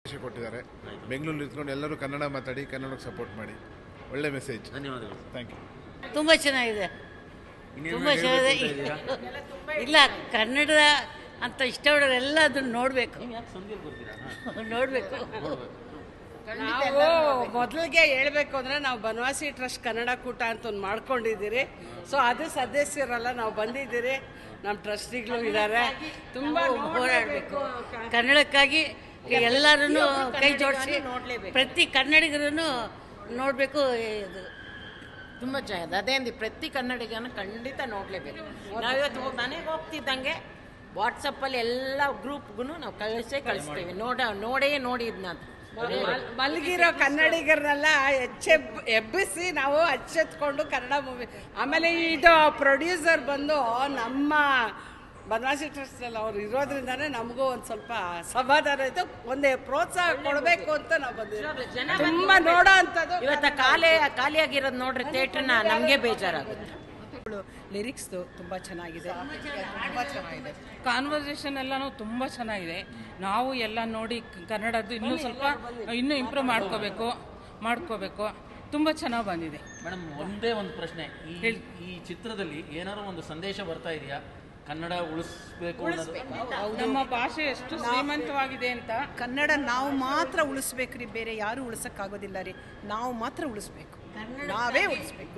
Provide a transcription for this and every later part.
ಅವಕಾಶ ಕೊಟ್ಟಿದ್ದಾರೆ ಬೆಂಗಳೂರಲ್ಲಿ ಇದ್ಕೊಂಡು ಎಲ್ಲರೂ ಕನ್ನಡ ಮಾತಾಡಿ ಕನ್ನಡಕ್ಕೆ ಸಪೋರ್ಟ್ ಮಾಡಿ ಒಳ್ಳೆ ಮೆಸೇಜ್ ಧನ್ಯವಾದಗಳು ಥ್ಯಾಂಕ್ ಯು ತುಂಬ ಚೆನ್ನಾಗಿದೆ ಇನ್ನೇನು ತುಂಬ ಚೆನ್ನಾಗಿದೆ ಇಲ್ಲ ಕನ್ನಡ ಅಂತ ಇಷ್ಟಪಡೋರೆಲ್ಲ ಅದನ್ನ ನೋಡಬೇಕು ನೀವು ಯಾಕೆ ಸಂಧಿಯಲ್ಲಿ ಬರ್ತೀರಾ ಹಾ. ನೋಡಬೇಕು ನಾವು ಮೊದಲಿಗೆ ಹೇಳ್ಬೇಕು ಅಂದ್ರೆ ನಾವು ಬನವಾಸಿ ಟ್ರಸ್ಟ್ ಕನ್ನಡ ಕೂಟ ಅಂತ ಒಂದು ಮಾಡ್ಕೊಂಡಿದ್ದೀರಿ ಸೊ ಅದು ಸದಸ್ಯರಲ್ಲ ನಾವು ಬಂದಿದ್ದೀರಿ ನಮ್ಮ ಟ್ರಸ್ಟಿಗಳು ಇದ್ದಾರೆ ತುಂಬಾ ಹೋರಾಡಬೇಕು ಕನ್ನಡಕ್ಕಾಗಿ ಎಲ್ಲರೂ ಕೈ ಜೋಡಿಸಿ ಪ್ರತಿ ಕನ್ನಡಿಗರೂ ನೋಡಬೇಕು ಇದು ತುಂಬ ಚೆನ್ನಾಗಿದೆ ಅದೇ ಅಂದಿ ಪ್ರತಿ ಕನ್ನಡಿಗನ ಖಂಡಿತ ನೋಡಲೇಬೇಕು ನಾವಿವತ್ತು ಹೋಗಿ ಮನೆಗೆ ಹೋಗ್ತಿದ್ದಂಗೆ ವಾಟ್ಸಪ್ಪಲ್ಲಿ ಎಲ್ಲ ಗ್ರೂಪ್ಗೂ ನಾವು ಕಳಿಸೇ ಕಳಿಸ್ತೀವಿ ನೋಡ ನೋಡೇ ನೋಡಿದ್ನ ಅದು ಮಲಗಿರೋ ಕನ್ನಡಿಗರನ್ನೆಲ್ಲ ಎಚ್ಚೆಬ್ ಎಬ್ಬಿಸಿ ನಾವು ಅಚ್ಚೆತ್ಕೊಂಡು ಕನ್ನಡ ಮೂವಿ ಆಮೇಲೆ ಇದು ಪ್ರೊಡ್ಯೂಸರ್ ಬಂದು ನಮ್ಮ ಬನವಾಸಿ ಟ್ರಸ್ಟಲ್ಲಿ ಅವ್ರು ಇರೋದ್ರಿಂದಾನೇ ನಮಗೂ ಒಂದು ಸ್ವಲ್ಪ ಸಮಾಧಾನ ಆಯಿತು ಒಂದೇ ಪ್ರೋತ್ಸಾಹ ಕೊಡಬೇಕು ಅಂತ ನಾವು ಬಂದಿದ್ದೀವಿ ತುಂಬ ನೋಡೋ ಅಂಥದ್ದು ಇವತ್ತು ಖಾಲಿ ಖಾಲಿಯಾಗಿರೋದು ನೋಡ್ರಿ ಥಿಯೇಟ್ರನ್ನ ನಮಗೆ ಬೇಜಾರಾಗುತ್ತೆ ಲಿರಿಕ್ಸ್ದು ತುಂಬ ಚೆನ್ನಾಗಿದೆ ಕಾನ್ವರ್ಸೇಷನ್ ಎಲ್ಲನೂ ತುಂಬ ಚೆನ್ನಾಗಿದೆ ನಾವು ಎಲ್ಲ ನೋಡಿ ಕ- ಕನ್ನಡದ್ದು ಇನ್ನೂ ಸ್ವಲ್ಪ ಇನ್ನೂ ಇಂಪ್ರೂವ್ ಮಾಡ್ಕೋಬೇಕು ಮಾಡ್ಕೋಬೇಕು ತುಂಬ ಚೆನ್ನಾಗಿ ಬಂದಿದೆ ಮೇಡಮ್ ಒಂದೇ ಒಂದು ಪ್ರಶ್ನೆ ಈ ಹೇಳಿ. ಈ ಚಿತ್ರದಲ್ಲಿ ಏನಾದ್ರು ಒಂದು ಸಂದೇಶ ಬರ್ತಾ ಇದೆಯಾ ಕನ್ನಡ ಉಳಿಸ್ಬೇಕು ಅನ್ನೋದು ನಮ್ಮ ಭಾಷೆ ಎಷ್ಟು ಶ್ರೀಮಂತವಾಗಿದೆ ಅಂತ ಕನ್ನಡ ನಾವು ಮಾತ್ರ ಉಳಿಸ್ಬೇಕ್ರಿ ಬೇರೆ ಯಾರು ಉಳಿಸಕ್ಕಾಗೋದಿಲ್ಲ ರೀ ನಾವು ಮಾತ್ರ ಉಳಿಸ್ಬೇಕು ನಾವೇ ಉಳಿಸ್ಬೇಕು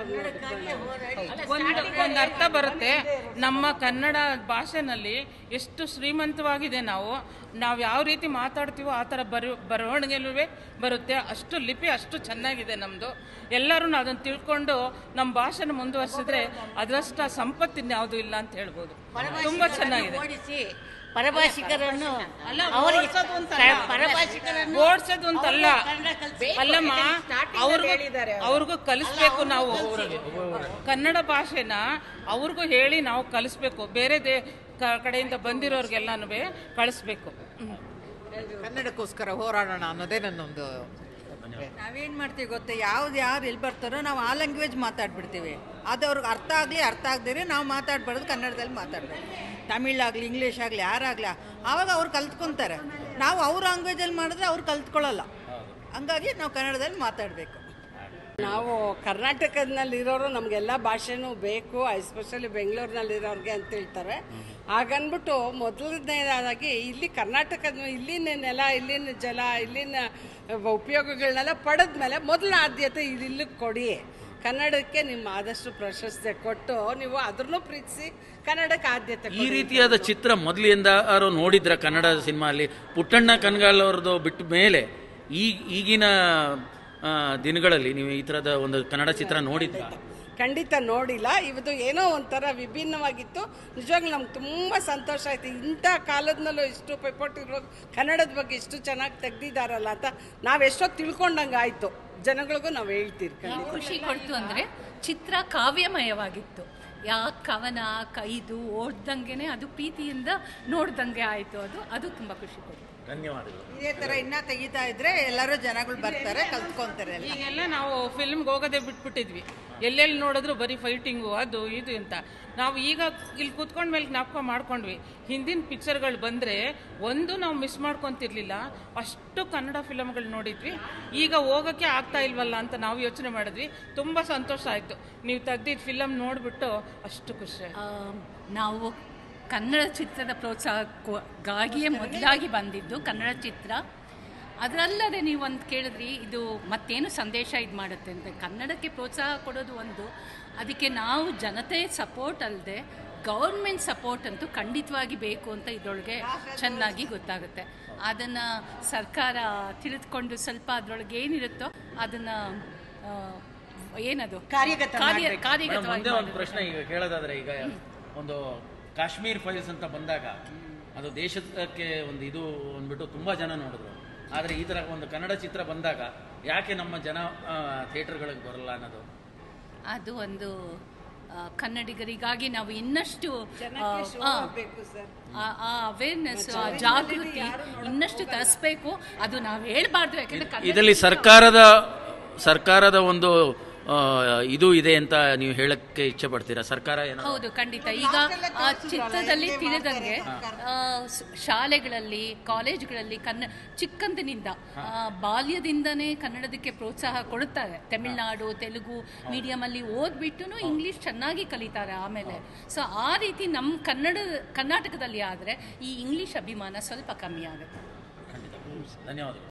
ಒಂದು ಒಂದು ಅರ್ಥ ಬರುತ್ತೆ ನಮ್ಮ ಕನ್ನಡ ಭಾಷೆನಲ್ಲಿ ಎಷ್ಟು ಶ್ರೀಮಂತವಾಗಿದೆ ನಾವು ನಾವು ಯಾವ ರೀತಿ ಮಾತಾಡ್ತೀವೋ ಆ ಥರ ಬರ ಬರವಣಿಗೆಲೂ ಬರುತ್ತೆ ಅಷ್ಟು ಲಿಪಿ ಅಷ್ಟು ಚೆನ್ನಾಗಿದೆ ನಮ್ಮದು ಎಲ್ಲರೂ ಅದನ್ನು ತಿಳ್ಕೊಂಡು ನಮ್ಮ ಭಾಷೆನ ಮುಂದುವರಿಸಿದ್ರೆ ಅದರಷ್ಟು ಸಂಪತ್ತು ಇನ್ಯಾವುದೂ ಇಲ್ಲ ಅಂತ ಹೇಳ್ಬೋದು ತುಂಬ ಚೆನ್ನಾಗಿದೆ ಓಡಿಸಿ ಪರಭಾಷಿಕರನ್ನು ಅಲ್ಲ, ಅವರಿಗೆ ಓಡ್ಸೋದು ಅಂತಲ್ಲ. ಕ- ಪರಭಾಷಿಕರನ್ನು ಓಡ್ಸೋದು ಅಂತಲ್ಲ ಕನ್ನಡ ಕಲ್ಸ್ಬೇಕು. ಅಲ್ಲಮ್ಮ ಅವ್ರಿಗೂ ಅವ್ರಿಗೂ ಕಲಿಸ್ಬೇಕು ನಾವು ಕನ್ನಡ ಭಾಷೆನ ಅವ್ರಿಗೂ ಹೇಳಿ ನಾವು ಕಲಿಸ್ಬೇಕು ಬೇರೆ ದೇ ಕ- ಕಡೆಯಿಂದ ಬಂದಿರೋರ್ಗೆಲ್ಲಾನು ಕಳಿಸ್ಬೇಕು ಹ್ಮ್. ಕನ್ನಡಕ್ಕೋಸ್ಕರ ಹೋರಾಡೋಣ ಅನ್ನೋದೇ ನನ್ನೊಂದು ನಾವೇನು ಮಾಡ್ತೀವಿ ಗೊತ್ತಾ ಯಾವ್ದು ಯಾರು ಎಲ್ಲಿ ಬರ್ತಾರೋ ನಾವು ಆ ಲ್ಯಾಂಗ್ವೇಜ್ ಮಾತಾಡ್ಬಿಡ್ತೀವಿ ಅದು ಅವ್ರಿಗೆ ಅರ್ಥ ಆಗಲಿ ಅರ್ಥ ಆಗದಿರಿ ನಾವು ಮಾತಾಡ್ಬಾರ್ದು ಕನ್ನಡದಲ್ಲಿ ಮಾತಾಡ್ಬೇಕು ತಮಿಳ್ ಆಗಲಿ ಇಂಗ್ಲೀಷ್ ಆಗಲಿ ಯಾರಾಗಲಿ ಆವಾಗ ಅವ್ರು ಕಲ್ತ್ಕೊತಾರೆ ನಾವು ಅವ್ರ ಲ್ಯಾಂಗ್ವೇಜಲ್ಲಿ ಮಾಡಿದ್ರೆ ಅವ್ರು ಕಲ್ತ್ಕೊಳ್ಳಲ್ಲ ಹಂಗಾಗಿ ನಾವು ಕನ್ನಡದಲ್ಲಿ ಮಾತಾಡಬೇಕು ನಾವು ಕರ್ನಾಟಕದಲ್ಲಿ ಇರೋರು ನಮಗೆಲ್ಲ ಭಾಷೆನೂ ಬೇಕು ಎಸ್ಪೆಷಲಿ ಬೆಂಗಳೂರಿನಲ್ಲಿರೋರಿಗೆ ಅಂತ ಹೇಳ್ತಾರೆ ಹಾಗನ್ಬಿಟ್ಟು ಮೊದಲನೇದಾಗಿ ಇಲ್ಲಿ ಕರ್ನಾಟಕದ ಇಲ್ಲಿನ ನೆಲ ಇಲ್ಲಿನ ಜಲ ಇಲ್ಲಿನ ಉಪಯೋಗಗಳನ್ನೆಲ್ಲ ಪಡೆದ್ಮೇಲೆ ಮೊದಲ ಆದ್ಯತೆ ಇಲ್ಲಿಗೆ ಕೊಡಿ ಕನ್ನಡಕ್ಕೆ ನಿಮ್ಮ ಆದಷ್ಟು ಪ್ರಶಸ್ತಿ ಕೊಟ್ಟು ನೀವು ಅದ್ರನ್ನೂ ಪ್ರೀತಿಸಿ ಕನ್ನಡಕ್ಕೆ ಆದ್ಯತೆ ಈ ಕೊಡಿ. ರೀತಿಯಾದ ಚಿತ್ರ ಮೊದಲಿಂದ ಯಾರು ನೋಡಿದ್ರ ಕನ್ನಡ ಸಿನಿಮಾ ಅಲ್ಲಿ ಪುಟ್ಟಣ್ಣ ಕನ್ಗಾಲ್ ಅವ್ರದ್ದು ಬಿಟ್ಟ ಮೇಲೆ ಈ ಈಗಿನ ಆ, ದಿನಗಳಲ್ಲಿ ನೀವು ಈ ತರದ ಒಂದು ಕನ್ನಡ ಚಿತ್ರ ನೋಡಿದ್ರ ಖಂಡಿತ ನೋಡಿಲ್ಲ ಇವತ್ತು ಏನೋ ಒಂಥರ ವಿಭಿನ್ನವಾಗಿತ್ತು ನಿಜವಾಗ್ಲೂ ನಮ್ಗೆ ತುಂಬ ಸಂತೋಷ ಆಯ್ತು ಇಂಥ ಕಾಲದ್ನಲ್ಲೂ ಇಷ್ಟು ಪೈಪೋಟಿರೋ ಕನ್ನಡದ ಬಗ್ಗೆ ಇಷ್ಟು ಚೆನ್ನಾಗಿ ತೆಗ್ದಿದ್ದಾರಲ್ಲ ಅಂತ ನಾವೆಷ್ಟೋ ತಿಳ್ಕೊಂಡಂಗೆ ಆಯಿತು ಜನಗಳಿಗೂ ನಾವು ಹೇಳ್ತೀವಿ ಖಂಡಿತ ಖುಷಿ ಕೊಡ್ತು ಅಂದರೆ ಚಿತ್ರ ಕಾವ್ಯಮಯವಾಗಿತ್ತು ಯಾ ಕವನ ಕೈದು ಓದ್ದಂಗೆನೆ ಅದು ಪ್ರೀತಿಯಿಂದ ನೋಡ್ದಂಗೆ ಆಯಿತು ಅದು ಅದು ತುಂಬ ಖುಷಿ ಕೊಡ್ತು ಧನ್ಯವಾದಗಳು ಇದೇ ಥರ ಇನ್ನೂ ತೆಗಿತಾ ಇದ್ರೆ ಎಲ್ಲರೂ ಜನಗಳು ಬರ್ತಾರೆ ಕಲ್ತ್ಕೊಂತಾರೆ ಎಲ್ಲ ಈಗೆಲ್ಲ ನಾವು ಫಿಲ್ಮ್ಗೆ ಹೋಗೋದೇ ಬಿಟ್ಬಿಟ್ಟಿದ್ವಿ ಎಲ್ಲೆಲ್ಲಿ ನೋಡಿದ್ರು ಬರೀ ಫೈಟಿಂಗು ಅದು ಇದು ಅಂತ ನಾವು ಈಗ ಇಲ್ಲಿ ಕೂತ್ಕೊಂಡ ಮೇಲೆ ಜ್ಞಾಪಕ ಮಾಡ್ಕೊಂಡ್ವಿ ಹಿಂದಿನ ಪಿಕ್ಚರ್ಗಳು ಬಂದರೆ ಒಂದು ನಾವು ಮಿಸ್ ಮಾಡ್ಕೊತಿರ್ಲಿಲ್ಲ ಅಷ್ಟು ಕನ್ನಡ ಫಿಲಮ್ಗಳು ನೋಡಿದ್ವಿ ಈಗ ಹೋಗೋಕ್ಕೆ ಆಗ್ತಾ ಇಲ್ವಲ್ಲ ಅಂತ ನಾವು ಯೋಚನೆ ಮಾಡಿದ್ವಿ ತುಂಬ ಸಂತೋಷ ಆಯಿತು ನೀವು ತೆಗ್ದಿದ್ದು ಫಿಲಮ್ ನೋಡಿಬಿಟ್ಟು ಅಷ್ಟು ಖುಷಿ ಆಯ್ತು ಆ, ನಾವು ಕನ್ನಡ ಚಿತ್ರದ ಪ್ರೋತ್ಸಾಹಕ್ಕಾಗಿಯೇ ಮೊದಲಾಗಿ ಬಂದಿದ್ದು ಕನ್ನಡ ಚಿತ್ರ ಅದರಲ್ಲದೆ ನೀವು ಒಂದು ಕೇಳಿದ್ರಿ ಇದು ಮತ್ತೇನು ಸಂದೇಶ ಇದು ಮಾಡುತ್ತೆ ಅಂತ ಕನ್ನಡಕ್ಕೆ ಪ್ರೋತ್ಸಾಹ ಕೊಡೋದು ಒಂದು ಅದಕ್ಕೆ ನಾವು ಜನತೆ ಸಪೋರ್ಟ್ ಅಲ್ಲದೆ ಗೌರ್ಮೆಂಟ್ ಸಪೋರ್ಟ್ ಅಂತೂ ಖಂಡಿತವಾಗಿ ಬೇಕು ಅಂತ ಇದರೊಳಗೆ ಚೆನ್ನಾಗಿ ಗೊತ್ತಾಗುತ್ತೆ ಅದನ್ನು ಸರ್ಕಾರ ತಿಳಿದುಕೊಂಡು ಸ್ವಲ್ಪ ಅದರೊಳಗೆ ಏನಿರುತ್ತೋ ಅದನ್ನು ಏನದು ಕಾರ್ಯಗತ ಕಾರ್ಯ ಮಾಡ್ಬೇಕು. ಮೇಡಮ್ ಕಾರ್ಯಗತವಾಗಿ ಒಂದೇ ಒಂದು ಮಾಡೋದು. ಪ್ರಶ್ನೆ ಈಗ ಕೇಳೋದಾದ್ರೆ ಈಗ ಒಂದು ಕಾಶ್ಮೀರ್ ಫೈಲ್ಸ್ ಅಂತ ಬಂದಾಗ ಅದು ದೇಶಕ್ಕೆ ಒಂದು ಇದು ಅಂದ್ಬಿಟ್ಟು ತುಂಬಾ ಜನ ನೋಡಿದ್ರು ಆದ್ರೆ ಈ ತರ ಒಂದು ಕನ್ನಡ ಚಿತ್ರ ಬಂದಾಗ ಯಾಕೆ ನಮ್ಮ ಜನ ಥಿಯೇಟರ್ಗಳಿಗೆ ಬರಲ್ಲ ಅನ್ನೋದು ಅದು ಒಂದು ಆ, ಕನ್ನಡಿಗರಿಗಾಗಿ ನಾವು ಇನ್ನಷ್ಟು ಜನಕ್ಕೆ show ಆ, ಆಗ್ಬೇಕು ಸರ್ ಆ ಅವೇರ್ನೆಸ್ ಜಾಗೃತಿ ಇನ್ನಷ್ಟು ತರಿಸ್ಬೇಕು ಅದು ನಾವು ಹೇಳ್ಬಾರ್ದು ಯಾಕಂದ್ರೆ ಕನ್ನಡ ಇದರಲ್ಲಿ ಸರ್ಕಾರದ ಸರ್ಕಾರದ ಒಂದು ಆ, ಇದು ಇದೆ ಅಂತ ನೀವು ಹೇಳಕ್ಕೆ ಇಚ್ಛೆ ಪಡ್ತೀರಾ ಸರ್ಕಾರ ಏನೋ ಹೌದು ಖಂಡಿತ ಈಗ ಆ ಚಿತ್ರದಲ್ಲಿ ತಿಳಿದಂಗೆ ಆ, ಸ್- ಶಾಲೆಗಳಲ್ಲಿ ಕಾಲೇಜುಗಳಲ್ಲಿ ಕನ್ನ ಚಿಕ್ಕಂದಿನಿಂದ ಆ, ಬಾಲ್ಯದಿಂದನೇ ಕನ್ನಡದಕ್ಕೆ ಪ್ರೋತ್ಸಾಹ ಕೊಡುತ್ತಾರೆ ತಮಿಳ್ನಾಡು ತೆಲುಗು ಮೀಡಿಯಮಲ್ಲಿ ಓದ್ಬಿಟ್ಟು ಇಂಗ್ಲಿಷ್ ಚೆನ್ನಾಗಿ ಕಲಿತಾರೆ ಆಮೇಲೆ ಸೊ ಆ ರೀತಿ ನಮ್ಮ ಕನ್ನಡ ಕರ್ನಾಟಕದಲ್ಲಿ ಆದರೆ ಈ ಇಂಗ್ಲಿಷ್ ಅಭಿಮಾನ ಸ್ವಲ್ಪ ಕಮ್ಮಿ ಆಗುತ್ತೆ ಖಂಡಿತ ಧನ್ಯವಾದಗಳು